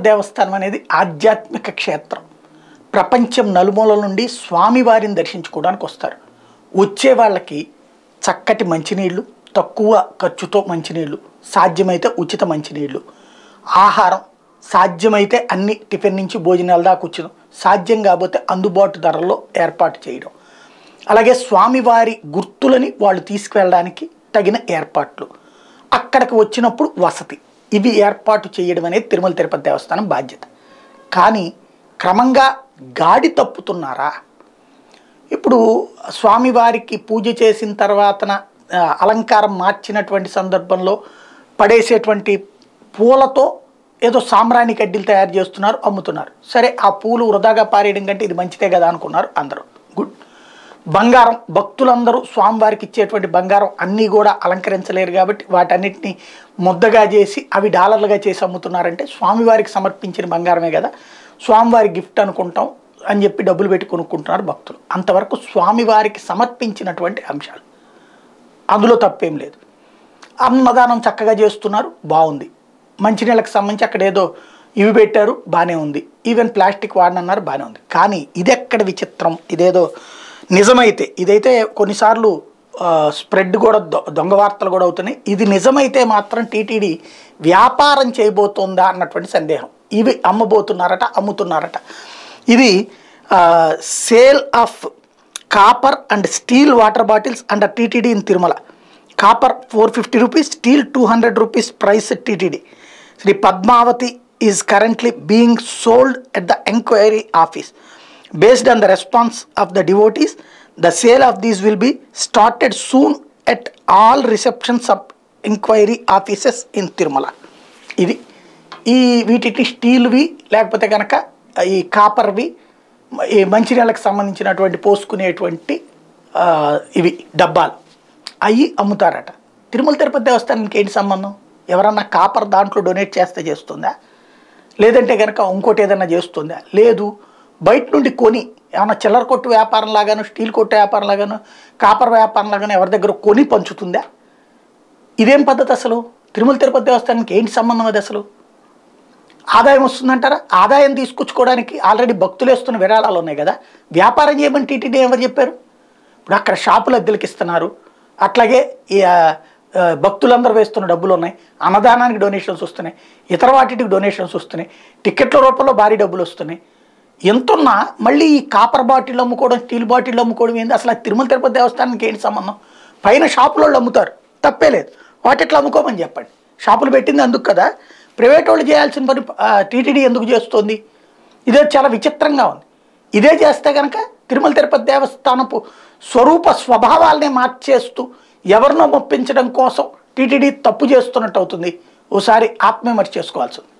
దేవస్థానం అనేది ఆధ్యాత్మిక క్షేత్రం ప్రపంచం నలుమూలల నుండి స్వామివారిని దర్శించుకోవడానికి వస్తారు వచ్చే వాళ్ళకి చక్కటి మంచినీళ్ళు తక్కువ ఖర్చుతో మంచినీళ్ళు సాధ్యమైతే ఉచిత మంచినీళ్ళు ఆహారం సాధ్యమైతే అన్ని టిఫిన్ నుంచి భోజనాల దాకా ఉచితం సాధ్యం కాకపోతే అందుబాటు ధరల్లో ఏర్పాటు చేయడం అలాగే స్వామివారి గుర్తులని వాళ్ళు తీసుకువెళ్ళడానికి తగిన ఏర్పాట్లు అక్కడికి వచ్చినప్పుడు వసతి ఇవి ఏర్పాటు చేయడం అనేది తిరుమల తిరుపతి దేవస్థానం బాధ్యత కానీ క్రమంగా గాడి తప్పుతున్నారా ఇప్పుడు స్వామివారికి పూజ చేసిన తర్వాతన ఆ, అలంకారం మార్చినటువంటి సందర్భంలో పడేసేటువంటి పూలతో ఏదో సాంబ్రాణి కడ్డీలు తయారు చేస్తున్నారు అమ్ముతున్నారు సరే ఆ పూలు వృధాగా పారేయడం కంటే ఇది మంచిదే కదా అనుకున్నారు అందరూ గుడ్ బంగారం భక్తులందరూ స్వామివారికి ఇచ్చేటువంటి బంగారం అన్నీ కూడా అలంకరించలేరు కాబట్టి వాటన్నిటిని ముద్దగా చేసి అవి డాలర్లుగా చేసి అమ్ముతున్నారంటే స్వామివారికి సమర్పించిన బంగారమే కదా స్వామివారి గిఫ్ట్ అనుకుంటాం అని చెప్పి డబ్బులు పెట్టి కొనుక్కుంటున్నారు భక్తులు అంతవరకు స్వామివారికి సమర్పించినటువంటి అంశాలు అందులో తప్పేం లేదు అన్నదానం చక్కగా చేస్తున్నారు బాగుంది మంచినీళ్ళకి సంబంధించి అక్కడ ఏదో ఇవి పెట్టారు బాగానే ఉంది ఈవెన్ ప్లాస్టిక్ వాడనన్నారు బాగానే ఉంది కానీ ఇది ఎక్కడ విచిత్రం ఇదేదో నిజమైతే ఇదైతే కొన్నిసార్లు ఆ, స్ప్రెడ్ కూడా దొ- దొంగ వార్తలు కూడా అవుతున్నాయి ఇది నిజమైతే మాత్రం టీటీడీ వ్యాపారం చేయబోతోందా అన్నటువంటి సందేహం ఇవి అమ్మబోతున్నారట అమ్ముతున్నారట ఇది sale of copper and steel water bottles and TTD in Tirumala copper four fifty rupees steel two hundred rupees price TTD Shri Padmavathi is currently being sold at the enquiry office based on the response of the devotees the sale of these will be started soon at all receptions of enquiry offices in Tirumala ఇది ఈ వీటికి స్టీల్వి లేకపోతే కనుక ఈ కాపర్వి ఈ మంచినీళ్ళకి సంబంధించినటువంటి పోసుకునేటువంటి ఆ, ఇవి డబ్బాలు అవి అమ్ముతారట తిరుమల తిరుపతి దేవస్థానానికి ఏంటి సంబంధం ఎవరన్నా కాపర్ దాంట్లో డొనేట్ చేస్తే చేస్తుందా లేదంటే కనుక ఇంకోటి ఏదైనా చేస్తుందా లేదు బయట నుండి కొని ఏమన్నా చిల్లర కొట్టు వ్యాపారం లాగాను స్టీల్ కొట్టు వ్యాపారం లాగాను కాపర్ వ్యాపారం లాగాను ఎవరి దగ్గర కొని పంచుతుందా ఇదేం పద్ధతి అసలు తిరుమల తిరుపతి దేవస్థానానికి ఏంటి సంబంధం అది అసలు ఆదాయం వస్తుందంటారా ఆదాయం తీసుకొచ్చుకోవడానికి ఆల్రెడీ భక్తులు వేస్తున్న విరాళాలు ఉన్నాయి కదా వ్యాపారం చేయమని టీటీడీ ఎవరు చెప్పారు ఇప్పుడు అక్కడ షాపులు అద్దెలకు ఇస్తున్నారు అట్లాగే ఈ ఆ, ఆ, భక్తులందరూ వేస్తున్న డబ్బులు ఉన్నాయి అన్నదానానికి డొనేషన్స్ వస్తున్నాయి ఇతర వాటికి డొనేషన్స్ వస్తున్నాయి టికెట్ల రూపంలో భారీ డబ్బులు వస్తున్నాయి ఎంతున్నా మళ్ళీ ఈ కాపర్ బాటిల్ అమ్ముకోవడం స్టీల్ బాటిల్ అమ్ముకోవడం ఏంది అసలు ఆ తిరుమల తిరుపతి దేవస్థానానికి ఏంటి సంబంధం పైన షాపుల వాళ్ళు అమ్ముతారు తప్పే లేదు వాటిట్లో అమ్ముకోమని చెప్పండి షాపులు పెట్టింది అందుకు కదా ప్రైవేట్ వాళ్ళు చేయాల్సిన పని టీటీడీ ఎందుకు చేస్తుంది ఇదే చాలా విచిత్రంగా ఉంది ఇదే చేస్తే కనుక తిరుమల తిరుపతి దేవస్థానపు స్వరూప స్వభావాలనే మార్చేస్తూ ఎవరినో మొప్పించడం కోసం టీటీడీ తప్పు చేస్తున్నట్టు అవుతుంది ఓసారి ఆత్మవిమర్శ చేసుకోవాల్సి ఉంది